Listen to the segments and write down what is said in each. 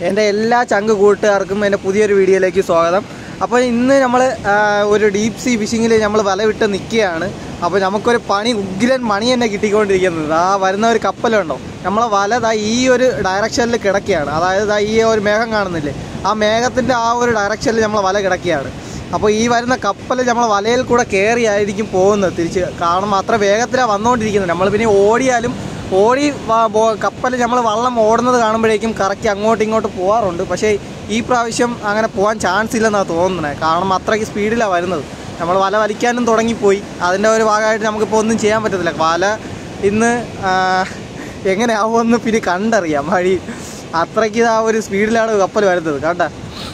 എൻ്റെ എല്ലാ ചങ്ക് കൂട്ടുകാർക്കും എൻ്റെ പുതിയൊരു വീഡിയോയിലേക്ക് സ്വാഗതം അപ്പോൾ ഇന്ന് നമ്മൾ ഒരു ഡീപ് സീ ഫിഷിങ്ങിൽ നമ്മൾ വല വിട്ട് നിൽക്കുകയാണ് അപ്പോൾ നമുക്കൊരു പണി ഉഗ്രൻ മണി തന്നെ കിട്ടിക്കൊണ്ടിരിക്കുന്നത് ആ വരുന്ന ഒരു കപ്പലുണ്ടോ നമ്മളെ വല ദാ ഈ ഒരു ഡയറക്ഷനിൽ കിടക്കുകയാണ് അതായത് ദാ ഈ ഒരു മേഘം കാണുന്നില്ലേ ആ മേഘത്തിൻ്റെ ആ ഒരു ഡയറക്ഷനിൽ നമ്മൾ വല കിടക്കുകയാണ് അപ്പോൾ ഈ വരുന്ന കപ്പൽ നമ്മൾ വലയിൽ കൂടെ കയറിയായിരിക്കും പോകുന്നത് തിരിച്ച് കാണുമ്പോൾ അത്ര വേഗത്തിലാണ് വന്നുകൊണ്ടിരിക്കുന്നത് നമ്മൾ പിന്നെ ഓടിയാലും ഓടി കപ്പൽ നമ്മൾ വള്ളം ഓടുന്നത് കാണുമ്പോഴേക്കും കറക്റ്റ് അങ്ങോട്ടും ഇങ്ങോട്ട് പോകാറുണ്ട് പക്ഷേ ഈ പ്രാവശ്യം അങ്ങനെ പോകാൻ ചാൻസ് ഇല്ലെന്നാണ് തോന്നുന്നത് കാരണം അത്രയ്ക്ക് സ്പീഡിലാണ് വരുന്നത് നമ്മൾ വല വലിക്കാനും തുടങ്ങിപ്പോയി അതിൻ്റെ ഒരു ഭാഗമായിട്ട് നമുക്കിപ്പോൾ ഒന്നും ചെയ്യാൻ പറ്റത്തില്ല വല ഇന്ന് ആ, എങ്ങനെയാവുമെന്ന് പിന്നെ കണ്ടറിയാം വഴി അത്രയ്ക്ക് ആ ഒരു സ്പീഡിലാണ് കപ്പൽ വരുന്നത് കേട്ടോ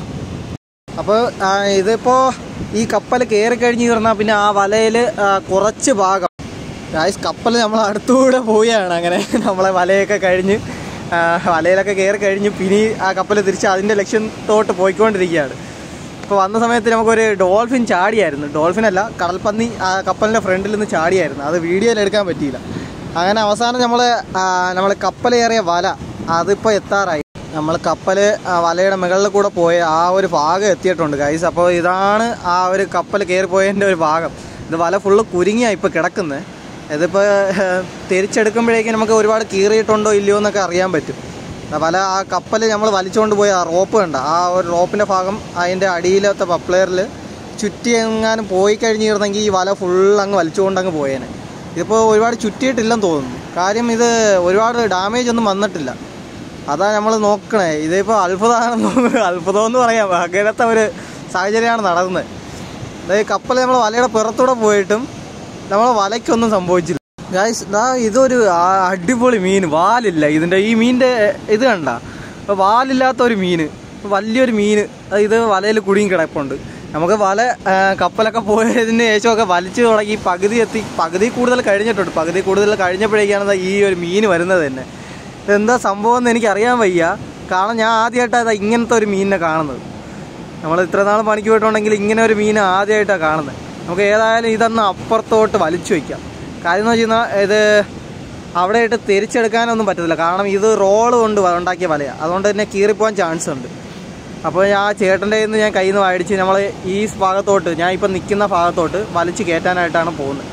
അപ്പോൾ ഇതിപ്പോൾ ഈ കപ്പൽ കയറി കഴിഞ്ഞ് പറഞ്ഞാൽ പിന്നെ ആ വലയിൽ കുറച്ച് ഭാഗം ഗായ്സ് കപ്പൽ നമ്മൾ അടുത്തുകൂടെ പോവുകയാണ് അങ്ങനെ നമ്മളെ വലയൊക്കെ കഴിഞ്ഞ് ആ, വലയിലൊക്കെ കയറി കഴിഞ്ഞ് പിന്നെ ആ കപ്പൽ തിരിച്ച് അതിൻ്റെ ലക്ഷ്യത്തോട്ട് പോയിക്കൊണ്ടിരിക്കുകയാണ് ഇപ്പോൾ വന്ന സമയത്ത് നമുക്കൊരു ഡോൾഫിൻ ചാടിയായിരുന്നു ഡോൾഫിൻ അല്ല കടൽപ്പന്നി ആ കപ്പലിൻ്റെ ഫ്രണ്ടിൽ നിന്ന് ചാടിയായിരുന്നു അത് വീഡിയോയിൽ എടുക്കാൻ പറ്റിയില്ല അങ്ങനെ അവസാനം നമ്മൾ നമ്മൾ കപ്പലേറിയ വല അതിപ്പോൾ എത്താറായി നമ്മൾ കപ്പൽ വലയുടെ മുകളിൽ കൂടെ പോയ ആ ഒരു ഭാഗം എത്തിയിട്ടുണ്ട് ഗൈസ് അപ്പോൾ ഇതാണ് ആ ഒരു കപ്പൽ കയറി പോയതിൻ്റെ ഒരു ഭാഗം ഇത് വല ഫുള്ള് കുരുങ്ങിയാണ് ഇപ്പോൾ കിടക്കുന്നത് ഇതിപ്പോൾ തിരിച്ചെടുക്കുമ്പോഴേക്കും നമുക്ക് ഒരുപാട് കീറിയിട്ടുണ്ടോ ഇല്ലയോ എന്നൊക്കെ അറിയാൻ പറ്റും ആ വല ആ കപ്പൽ നമ്മൾ വലിച്ചുകൊണ്ട് പോയ ആ റോപ്പ് കണ്ട ആ ഒരു റോപ്പിൻ്റെ ഭാഗം അതിൻ്റെ അടിയിലത്തെ പപ്ലെയറിൽ ചുറ്റി എങ്ങാനും പോയി കഴിഞ്ഞിരുന്നെങ്കിൽ ഈ വല ഫുൾ അങ്ങ് വലിച്ചുകൊണ്ട് അങ്ങ് പോയേനെ ഇതിപ്പോൾ ഒരുപാട് ചുറ്റിയിട്ടില്ലെന്ന് തോന്നുന്നു കാര്യം ഇത് ഒരുപാട് ഡാമേജ് ഒന്നും വന്നിട്ടില്ല അതാ നമ്മൾ നോക്കണേ ഇതിപ്പോൾ അത്ഭുതമാണെന്ന് അത്ഭുതം എന്ന് പറയാം അങ്ങനത്തെ ഒരു സാഹചര്യമാണ് നടന്നത് അതായത് കപ്പൽ നമ്മൾ വലയുടെ പുറത്തൂടെ പോയിട്ടും നമ്മൾ വലയ്ക്കൊന്നും സംഭവിച്ചില്ല ഗായ്സ് ദാ ഇതൊരു ആ- അടിപൊളി മീൻ വാലില്ല ഇതിൻ്റെ ഈ മീനിൻ്റെ ഇത് കണ്ട അപ്പോൾ വാലില്ലാത്ത ഒരു മീൻ വലിയൊരു മീൻ ഇത് വലയിൽ കുടുങ്ങി കിടപ്പുണ്ട് നമുക്ക് വല ആ, കപ്പലൊക്കെ പോയതിന് ശേഷമൊക്കെ വലിച്ചു തുടങ്ങി പകുതി എത്തി പകുതി കൂടുതൽ കഴിഞ്ഞിട്ടുണ്ട് പകുതി കൂടുതൽ കഴിഞ്ഞപ്പോഴേക്കാണ് ദാ ഈ ഒരു മീൻ വരുന്നത് തന്നെ ഇതെന്താ സംഭവം എന്ന് എനിക്ക് അറിയാൻ വയ്യ കാരണം ഞാൻ ആദ്യമായിട്ടാണ് ഇങ്ങനത്തെ ഒരു മീനിനെ കാണുന്നത് നമ്മൾ ഇത്ര നാൾ പണിക്ക് പോയിട്ടുണ്ടെങ്കിൽ ഇങ്ങനെ ഒരു മീൻ ആദ്യമായിട്ടാണ് കാണുന്നത് നമുക്ക് ഏതായാലും ഇതൊന്ന് അപ്പുറത്തോട്ട് വലിച്ചു വയ്ക്കാം കാര്യം എന്ന് വെച്ച് കഴിഞ്ഞാൽ ഇത് അവിടെ ഇട്ട് തിരിച്ചെടുക്കാനൊന്നും പറ്റത്തില്ല കാരണം ഇത് റോള് കൊണ്ട് ഉണ്ടാക്കിയ വലയാണ് അതുകൊണ്ട് തന്നെ കീറിപ്പോകാൻ ചാൻസ് ഉണ്ട് അപ്പോൾ ഞാൻ ആ ചേട്ടൻ്റെ നിന്ന് ഞാൻ കയ്യിൽ നിന്ന് മേടിച്ച് നമ്മൾ ഈ ഭാഗത്തോട്ട് ഞാൻ ഇപ്പം നിൽക്കുന്ന ഭാഗത്തോട്ട് വലിച്ച് കയറ്റാനായിട്ടാണ് പോകുന്നത്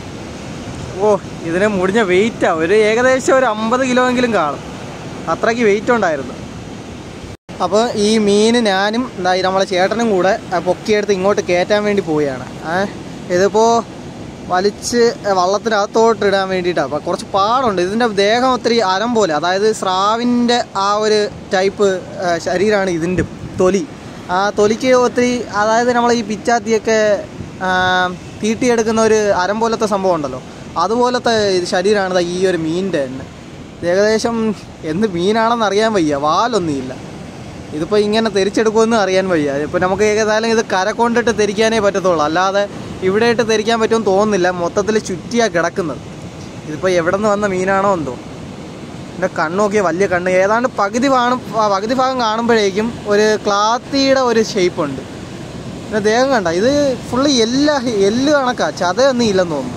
ഓ ഇതിന് മുടിഞ്ഞ വെയിറ്റാണ് ഒരു ഏകദേശം ഒരു അമ്പത് കിലോ എങ്കിലും കാണും അത്രയ്ക്ക് വെയിറ്റ് ഉണ്ടായിരുന്നു അപ്പോൾ ഈ മീൻ ഞാനും എന്താ ഈ നമ്മളെ ചേട്ടനും കൂടെ ആ, പൊക്കിയെടുത്ത് ഇങ്ങോട്ട് കയറ്റാൻ വേണ്ടി പോവുകയാണ് ഏഹ് ഇതിപ്പോൾ വലിച്ച് വള്ളത്തിനകത്തോട്ട് ഇടാൻ വേണ്ടിയിട്ടാണ് അപ്പോൾ കുറച്ച് പാടുണ്ട് ഇതിൻ്റെ ദേഹം ഒത്തിരി അരം പോലെ അതായത് സ്രാവിൻ്റെ ആ ഒരു ടൈപ്പ് ശരീരമാണ് ഇതിൻ്റെ തൊലി ആ തൊലിക്ക് ഒത്തിരി അതായത് നമ്മൾ ഈ പിച്ചാത്തിയൊക്കെ ആ, തീട്ടിയെടുക്കുന്ന ഒരു അരം പോലത്തെ സംഭവം ഉണ്ടല്ലോ അതുപോലത്തെ ഇത് ശരീരമാണ് ദാ ഈ ഒരു മീനിൻ്റെ തന്നെ ഇത് ഏകദേശം എന്ത് മീനാണെന്ന് അറിയാൻ വയ്യ വാലൊന്നുമില്ല ഇതിപ്പോൾ ഇങ്ങനെ തെരിച്ചെടുക്കുമെന്ന് അറിയാൻ വയ്യ ഇപ്പോൾ നമുക്ക് ഏകദേശം ഇത് കര കൊണ്ടിട്ട് തെരിക്കാനേ പറ്റത്തുള്ളൂ അല്ലാതെ ഇവിടെ ഇട്ട് തെരിക്കാൻ പറ്റുമെന്ന് തോന്നുന്നില്ല മൊത്തത്തിൽ ചുറ്റിയാണ് കിടക്കുന്നത് ഇതിപ്പോൾ എവിടെ നിന്ന് വന്ന മീനാണോ എന്തോ എൻ്റെ കണ്ണ് നോക്കിയ വലിയ കണ്ണ് ഏതാണ്ട് പകുതി കാണും ആ പകുതി ഭാഗം കാണുമ്പോഴേക്കും ഒരു ക്ലാത്തിയുടെ ഒരു ഷേപ്പ് ഉണ്ട് പിന്നെ ദേഹം കണ്ട ഇത് ഫുള്ള് എല്ല എല്ല് കണക്കാ ചതയൊന്നും ഇല്ലെന്ന് തോന്നുന്നു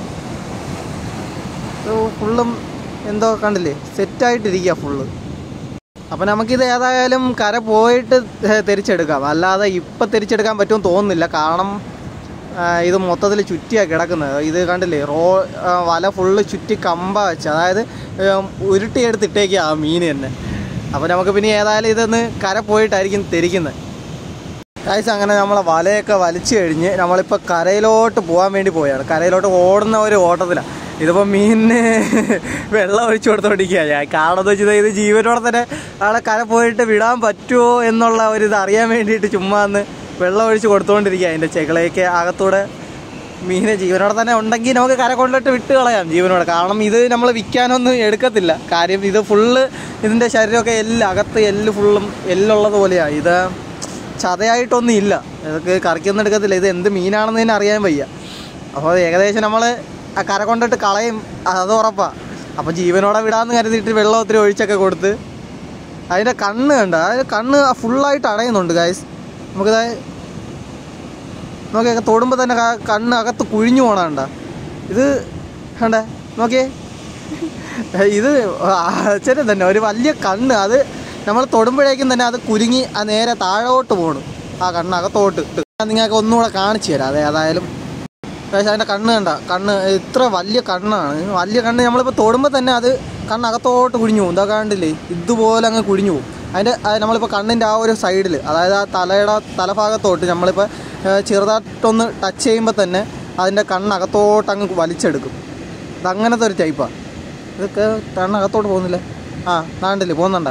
ഇത് ഫുള്ളും എന്തോ കണ്ടില്ലേ സെറ്റായിട്ടിരിക്കുക ഫുള്ള് അപ്പം നമുക്കിത് ഏതായാലും കര പോയിട്ട് ഏ, തിരിച്ചെടുക്കാം അല്ലാതെ ഇപ്പം തിരിച്ചെടുക്കാൻ പറ്റുമെന്ന് തോന്നുന്നില്ല കാരണം ആ, ഇത് മൊത്തത്തിൽ ചുറ്റിയാണ് കിടക്കുന്നത് ഇത് കണ്ടില്ലേ റോ ആ, വല ഫുള്ള് ചുറ്റി കമ്പ വെച്ച് അതായത് ഏ, ഉരുട്ടിയെടുത്തിട്ടേക്കുക ആ മീൻ തന്നെ അപ്പോൾ നമുക്ക് പിന്നെ ഏതായാലും ഇതൊന്ന് കര പോയിട്ടായിരിക്കും തിരിക്കുന്നത് ഗൈസ് അങ്ങനെ നമ്മളെ വലയൊക്കെ വലിച്ചു കഴിഞ്ഞ് നമ്മളിപ്പോൾ കരയിലോട്ട് പോകാൻ വേണ്ടി പോയാണ് കരയിലോട്ട് ഓടുന്ന ഒരു ഓട്ടത്തിലാണ് ഇതിപ്പോൾ മീനിന് വെള്ളം ഒഴിച്ചു കൊടുത്തോണ്ടിരിക്കുക ഞാൻ കാരണം എന്ന് വെച്ചാൽ ഇത് ജീവനോടെ തന്നെ ആളെ കര പോയിട്ട് വിടാൻ പറ്റുമോ എന്നുള്ള ഒരു ഇത് അറിയാൻ വേണ്ടിയിട്ട് ചുമ്മാ ഒന്ന് വെള്ളം ഒഴിച്ച് കൊടുത്തുകൊണ്ടിരിക്കുക അതിൻ്റെ ചെകളയൊക്കെ അകത്തൂടെ മീനെ ജീവനോടെ തന്നെ ഉണ്ടെങ്കിൽ നമുക്ക് കര കൊണ്ടിട്ട് വിട്ട് കളയാം ജീവനോടെ കാരണം ഇത് നമ്മൾ വിൽക്കാനൊന്നും എടുക്കത്തില്ല കാര്യം ഇത് ഫുള്ള് ഇതിൻ്റെ ശരീരമൊക്കെ എല്ല് അകത്ത് എല്ല് ഫുള്ളും എല്ലുള്ളത് പോലെയാണ് ഇത് ചതയായിട്ടൊന്നും ഇല്ല ഇതൊക്കെ കറിക്കൊന്നും എടുക്കത്തില്ല ഇത് എന്ത് മീനാണെന്ന് തന്നെ അറിയാൻ വയ്യ അപ്പോൾ ഏകദേശം നമ്മൾ ആ കര കൊണ്ടിട്ട് കളയും അത് ഉറപ്പാണ് അപ്പോൾ ജീവനോടെ വിടാമെന്ന് കരുതിയിട്ട് വെള്ളം ഒത്തിരി ഒഴിച്ചൊക്കെ കൊടുത്ത് അതിൻ്റെ കണ്ണ് കണ്ട അതിൻ്റെ കണ്ണ് ഫുള്ളായിട്ട് അടയുന്നുണ്ട് ഗായ്സ് നമുക്കിത് നോക്കിയൊക്കെ തൊടുമ്പോൾ തന്നെ ക- കണ്ണ് അകത്ത് കുഴിഞ്ഞു പോണണ്ട ഇത് കണ്ടേ നോക്കിയേ ഇത് ആശ്ചര്യം തന്നെ ഒരു വലിയ കണ്ണ് അത് നമ്മൾ തൊടുമ്പോഴേക്കും തന്നെ അത് കുരുങ്ങി ആ നേരെ താഴോട്ട് പോണു ആ കണ്ണകത്തോട്ട് ഞാൻ നിങ്ങൾക്ക് ഒന്നുകൂടെ കാണിച്ചു തരാം അതെ ഏതായാലും പക്ഷേ അതിൻ്റെ കണ്ണ് കണ്ട കണ്ണ് ഇത്ര വലിയ കണ്ണാണ് വലിയ കണ്ണ് നമ്മളിപ്പോൾ തൊടുമ്പോൾ തന്നെ അത് കണ്ണകത്തോട്ട് കുഴിഞ്ഞു പോകും എന്താ കണ്ടില്ലേ ഇതുപോലെ അങ്ങ് കുഴിഞ്ഞു പോകും അതിൻ്റെ അത് നമ്മളിപ്പോൾ കണ്ണിൻ്റെ ആ ഒരു സൈഡിൽ അതായത് ആ തലയുടെ തലഭാഗത്തോട്ട് നമ്മളിപ്പോൾ ഏഹ്, ചെറുതായിട്ടൊന്ന് ടച്ച് ചെയ്യുമ്പോൾ തന്നെ അതിൻ്റെ കണ്ണകത്തോട്ട് അങ്ങ് വലിച്ചെടുക്കും ഇത് അങ്ങനത്തെ ഒരു ടൈപ്പാണ് ഇതൊക്കെ കണ്ണകത്തോട്ട് പോകുന്നില്ലേ ആ നാണ്ടല്ലേ പോകുന്നുണ്ട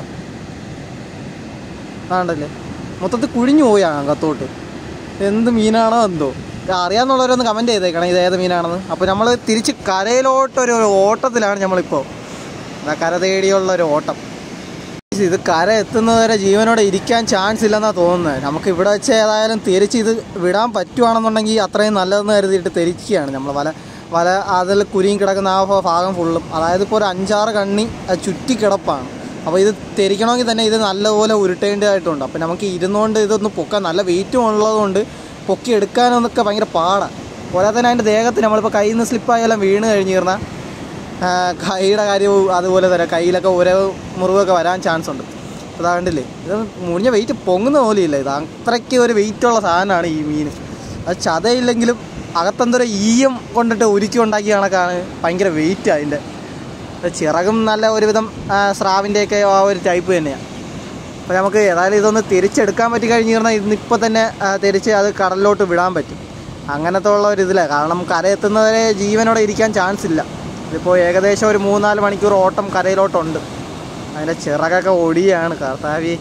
നാണ്ടല്ലേ മൊത്തത്തിൽ കുഴിഞ്ഞു പോയി അകത്തോട്ട് എന്ത് മീനാണോ എന്തോ ഇത് അറിയാന്നുള്ളവരൊന്ന് കമൻറ്റ് ചെയ്തേക്കണം ഇത് ഏത് മീനാണെന്ന് അപ്പോൾ നമ്മൾ തിരിച്ച് കരയിലോട്ടൊരു ഓട്ടത്തിലാണ് നമ്മളിപ്പോൾ ആ കര തേടിയുള്ള ഒരു ഓട്ടം ഇത് കര എത്തുന്നതുവരെ ജീവനോടെ ഇരിക്കാൻ ചാൻസ് ഇല്ലെന്നാണ് തോന്നുന്നത് നമുക്ക് ഇവിടെ വെച്ച് ഏതായാലും തിരിച്ച് ഇത് വിടാൻ പറ്റുവാണെന്നുണ്ടെങ്കിൽ അത്രയും നല്ലതെന്ന് കരുതിയിട്ട് തിരിക്കുകയാണ് നമ്മൾ വല വല അതിൽ കുരുങ്ങി കിടക്കുന്ന ആ ഭ- ഭാഗം ഫുള്ളും അതായത് ഇപ്പോൾ ഒരു അഞ്ചാറ് കണ്ണി അത് ചുറ്റി കിടപ്പാണ് അപ്പോൾ ഇത് തിരിക്കണമെങ്കിൽ തന്നെ ഇത് നല്ലപോലെ ഉരുട്ടേണ്ടതായിട്ടുണ്ട് അപ്പോൾ നമുക്ക് ഇരുന്നുകൊണ്ട് ഇതൊന്ന് പൊക്കാൻ നല്ല വെയിറ്റും ഉള്ളതുകൊണ്ട് പൊക്കി എടുക്കാനൊന്നൊക്കെ ഭയങ്കര പാടാണ് പോരാതെ തന്നെ അതിൻ്റെ ദേഹത്ത് നമ്മളിപ്പോൾ കയ്യിൽ നിന്ന് സ്ലിപ്പായാലും വീണ് കഴിഞ്ഞ് കഴിഞ്ഞാൽ ആ, കൈയുടെ കാര്യവും അതുപോലെ തന്നെ കയ്യിലൊക്കെ ഓരോ മുറിവൊക്കെ വരാൻ ചാൻസ് ഉണ്ട് അതാ കണ്ടില്ലേ ഇത് മുറിഞ്ഞ വെയിറ്റ് പൊങ്ങുന്ന പോലെയില്ല ഇത് അത്രയ്ക്ക് ഒരു വെയിറ്റുള്ള സാധനമാണ് ഈ മീൻ അത് ചതയില്ലെങ്കിലും അകത്തെന്തൊരു ഈയം കൊണ്ടിട്ട് ഉരുക്കി ഉണ്ടാക്കിയ കണക്കാണ് ഭയങ്കര വെയിറ്റ് അതിൻ്റെ അത് ചിറകും നല്ല ഒരുവിധം ആ, സ്രാവിൻ്റെയൊക്കെ ആ ഒരു ടൈപ്പ് തന്നെയാണ് അപ്പോൾ നമുക്ക് ഏതായാലും ഇതൊന്ന് തിരിച്ചെടുക്കാൻ പറ്റി കഴിഞ്ഞ് കഴിഞ്ഞാൽ ഇന്നിപ്പോൾ തന്നെ ആ, തിരിച്ച് അത് കടലിലോട്ട് വിടാൻ പറ്റും അങ്ങനത്തെ ഉള്ള ഒരു ഇതില്ല കാരണം കരയെത്തുന്നവരെ ജീവനോടെ ഇരിക്കാൻ ചാൻസ് ഇല്ല ഇതിപ്പോൾ ഏകദേശം ഒരു മൂന്നാല് മണിക്കൂർ ഓട്ടം കരയിലോട്ടുണ്ട് അതിൻ്റെ ചിറകൊക്കെ ഒടിയാണ് കർത്താവി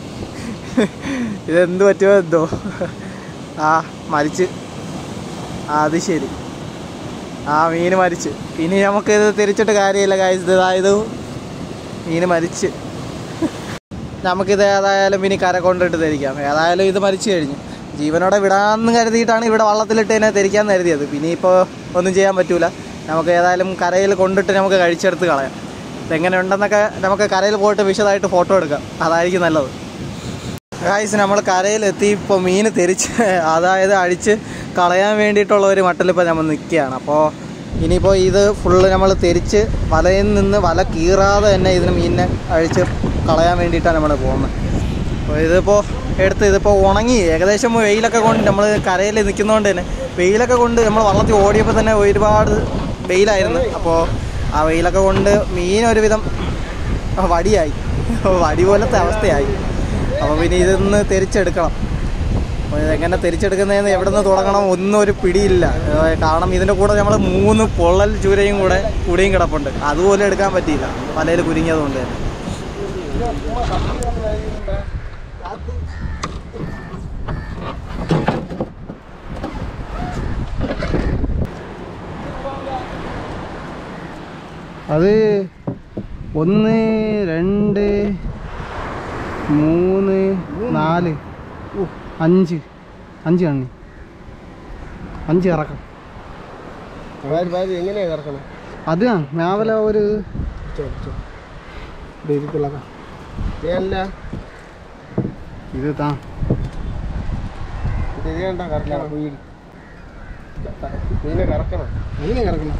ഇതെന്ത് പറ്റുമോ എന്തോ ആ മരിച്ച് ആ അത് ശരി ആ മീൻ മരിച്ച് ഇനി നമുക്കിത് തിരിച്ചിട്ട് കാര്യമില്ല കാര്യം ഇതായത് മീൻ മരിച്ച് നമുക്കിത് ഏതായാലും ഇനി കര കൊണ്ടിട്ട് ധരിക്കാം ഏതായാലും ഇത് മരിച്ചു കഴിഞ്ഞു ജീവനോടെ വിടാമെന്ന് കരുതിയിട്ടാണ് ഇവിടെ വള്ളത്തിലിട്ട് തന്നെ ധരിക്കാൻ കരുതിയത് പിന്നെ ഇപ്പോൾ ഒന്നും ചെയ്യാൻ പറ്റൂല നമുക്ക് ഏതായാലും കരയിൽ കൊണ്ടിട്ട് നമുക്ക് കഴിച്ചെടുത്ത് കളയാം ഇതെങ്ങനെ ഉണ്ടെന്നൊക്കെ നമുക്ക് കരയിൽ പോയിട്ട് വിശദമായിട്ട് ഫോട്ടോ എടുക്കാം അതായിരിക്കും നല്ലത് ഗായ്സ് നമ്മൾ കരയിലെത്തി ഇപ്പോൾ മീൻ തിരിച്ച് അതായത് അടിച്ച് കളയാൻ വേണ്ടിയിട്ടുള്ള ഒരു മട്ടിലിപ്പോൾ നമ്മൾ നിൽക്കുകയാണ് അപ്പോൾ ഇനിയിപ്പോൾ ഇത് ഫുള്ള് നമ്മൾ തിരിച്ച് വലയിൽ നിന്ന് വല കീറാതെ തന്നെ ഇതിന് മീനിനെ അഴിച്ച് കളയാൻ വേണ്ടിയിട്ടാണ് നമ്മൾ പോകുന്നത് അപ്പോൾ ഇതിപ്പോൾ എടുത്ത് ഇതിപ്പോൾ ഉണങ്ങി ഏകദേശം വെയിലൊക്കെ കൊണ്ട് നമ്മൾ കരയിൽ നിൽക്കുന്നതുകൊണ്ട് തന്നെ വെയിലൊക്കെ കൊണ്ട് നമ്മൾ വള്ളത്തിൽ ഓടിയപ്പോൾ തന്നെ ഒരുപാട് വെയിലായിരുന്നു അപ്പോൾ ആ വെയിലൊക്കെ കൊണ്ട് മീൻ ഒരുവിധം വടിയായി വടി പോലത്തെ അവസ്ഥയായി അപ്പോൾ പിന്നെ ഇതൊന്ന് തിരിച്ചെടുക്കണം അപ്പോൾ ഇതെങ്ങനെ തിരിച്ചെടുക്കുന്നതെന്ന് എവിടെ നിന്ന് തുടങ്ങണം ഒന്നും ഒരു പിടിയില്ല ഏഹ് കാരണം ഇതിൻ്റെ കൂടെ നമ്മൾ മൂന്ന് പൊള്ളൽ ചൂരയും കൂടെ കുടിയും കിടപ്പുണ്ട് അതുപോലെ എടുക്കാൻ പറ്റിയില്ല വലയിൽ കുരുങ്ങിയതുകൊണ്ട് തന്നെ അത് ഒന്ന് രണ്ട് മൂന്ന് നാല് ഓ, അഞ്ച് അഞ്ച് കണ്ണി അഞ്ച് ഇറക്കം എങ്ങനെയാ കിടക്കണം അത് രാവിലെ ഒരു ഏല്ല ഇത് താ ഇത് ചെയ്യണ്ട കറക്കണം വീട് മീനെ കറക്കണം എങ്ങനെ കറക്കണം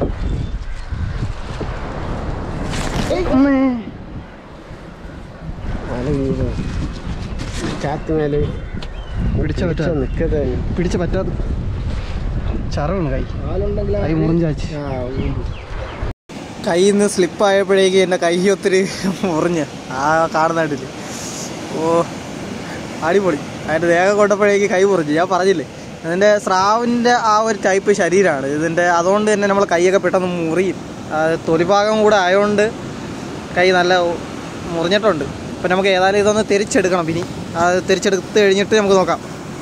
മല വീട് ചാത്ത് മേലെ പിടിച്ച പറ്റാ നിക്കത് പിടിച്ച പറ്റാത്ത ചറവാണ് കൈ ആളുണ്ടെങ്കിൽ കൈ മുറിഞ്ചാച്ച് ആ വീട് കയ്യിൽ നിന്ന് സ്ലിപ്പായപ്പോഴേക്ക് എൻ്റെ കൈ ഒത്തിരി മുറിഞ്ഞ് ആ കാണുന്നതായിട്ടില്ലേ ഓ അടിപൊളി അതിൻ്റെ ദേഹം കൊണ്ടപ്പോഴേക്ക് കൈ മുറിഞ്ഞ് ഞാൻ പറഞ്ഞില്ലേ ഇതിൻ്റെ സ്രാവിൻ്റെ ആ ഒരു ടൈപ്പ് ശരീരമാണ് ഇതിൻ്റെ അതുകൊണ്ട് തന്നെ നമ്മൾ കൈയൊക്കെ പെട്ടെന്ന് മുറിയും ആ, തൊലിഭാഗം കൂടെ ആയതുകൊണ്ട് കൈ നല്ല മുറിഞ്ഞിട്ടുണ്ട് അപ്പം നമുക്ക് ഏതായാലും ഇതൊന്ന് തിരിച്ചെടുക്കണം ഇനി അത് തിരിച്ചെടുത്ത് കഴിഞ്ഞിട്ട് നമുക്ക് നോക്കാം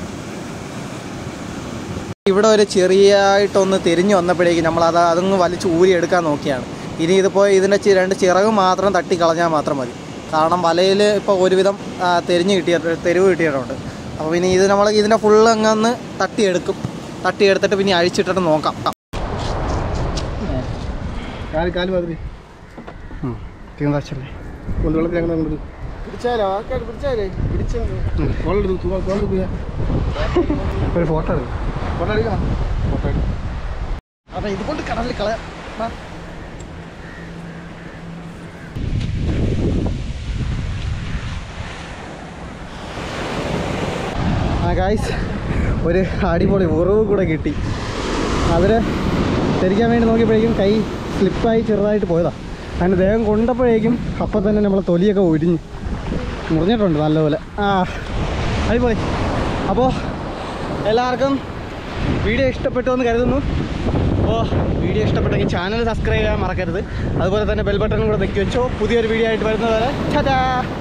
ഇവിടെ ഒരു ചെറിയായിട്ടൊന്ന് തിരിഞ്ഞു വന്നപ്പോഴേക്കും നമ്മൾ അത് അതൊന്ന് വലിച്ച് ഊരി എടുക്കാൻ നോക്കിയാണ് ഇനി ഇതിപ്പോൾ ഇതിൻ്റെ ചി- രണ്ട് ചിറക് മാത്രം തട്ടി കളഞ്ഞാൽ മാത്രം മതി കാരണം വലയിൽ ഇപ്പോൾ ഒരുവിധം ആ, തെരിഞ്ഞ് കിട്ടിയ തെരുവ് കിട്ടിയിട്ടുണ്ട് അപ്പോൾ ഇനി ഇത് നമ്മൾ ഇതിൻ്റെ ഫുള്ള് അങ്ങ് തട്ടിയെടുക്കും തട്ടിയെടുത്തിട്ട് പിന്നെ അഴിച്ചിട്ടിട്ട് നോക്കാം കാല് കാല് മാതിരി തീർച്ചയായും കൊണ്ട് വെള്ളത്തിൽ അങ്ങനെ കൊണ്ട് പിടിച്ചാലോ ആൾക്കാർ പിടിച്ചാലേ പിടിച്ചു കൊള്ളെടുത്തു കൊള്ളെടുക്കുക ഒരു ഫോട്ടോ എടുക്കും ഫോട്ടോ എടുക്കണം ഫോട്ടോ എടുക്കണം അപ്പം ഇതുകൊണ്ട് കടലിൽ കളയാം വാ. ഗായ്സ് ഒരു അടിപൊളി ഉറവ് കൂടെ കിട്ടി അതിൽ ധരിക്കാൻ വേണ്ടി നോക്കിയപ്പോഴേക്കും കൈ സ്ലിപ്പായി ചെറുതായിട്ട് പോയതാ അതിന് ദേഹം കൊണ്ടപ്പോഴേക്കും അപ്പം തന്നെ നമ്മളെ തൊലിയൊക്കെ ഒരിഞ്ഞ് മുറിഞ്ഞിട്ടുണ്ട് നല്ലപോലെ ആ അടിപൊളി അപ്പോൾ എല്ലാവർക്കും വീഡിയോ ഇഷ്ടപ്പെട്ടു എന്ന് കരുതുന്നു അപ്പോൾ വീഡിയോ ഇഷ്ടപ്പെട്ടെങ്കിൽ ചാനൽ സബ്സ്ക്രൈബ് ചെയ്യാൻ മറക്കരുത് അതുപോലെ തന്നെ ബെൽ ബട്ടൺ കൂടെ നെക്കി വെച്ചോ പുതിയൊരു വീഡിയോ ആയിട്ട് വരുന്നതുവരെ ടാറ്റാ